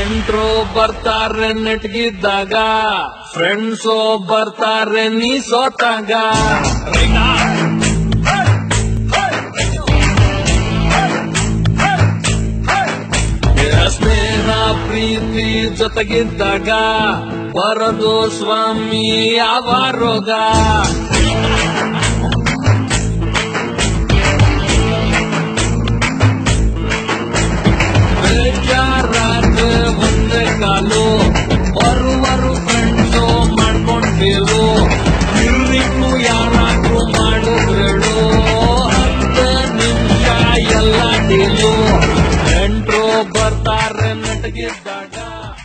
ನೆಂಟ್ರು ಬರ್ತಾರೆ ನೆಟ್ಗಿದ್ದಾಗ ಫ್ರೆಂಡ್ಸು ಬರ್ತಾರೆ ನೀ ಸೋತಾಗ ಸ್ನೇಹ ಪ್ರೀತಿ ಜೊತೆಗಿದ್ದಾಗ ಬರದು ಸ್ವಾಮಿ ಯಾವ ರೋಗ ಬೇಜಾರಾದ್ರೆ ಒಂದೇ ಕಾಲು ಬರುವರು ಫ್ರೆಂಡ್ಸು ಮಾಡ್ಕೊಂಡೇಳು ಇರ್ಲಿಕ್ಕೂ ಯಾರಾದ್ರೂ ಮಾಡಿದ್ರೇಳು ಹತ್ತು ನಿಮಿಷ ಎಲ್ಲ ಡೀಲು ನೆಂಟ್ರು ಬರ್ತಾರೆ ನೆಟ್ಗಿದ್ದಾಗ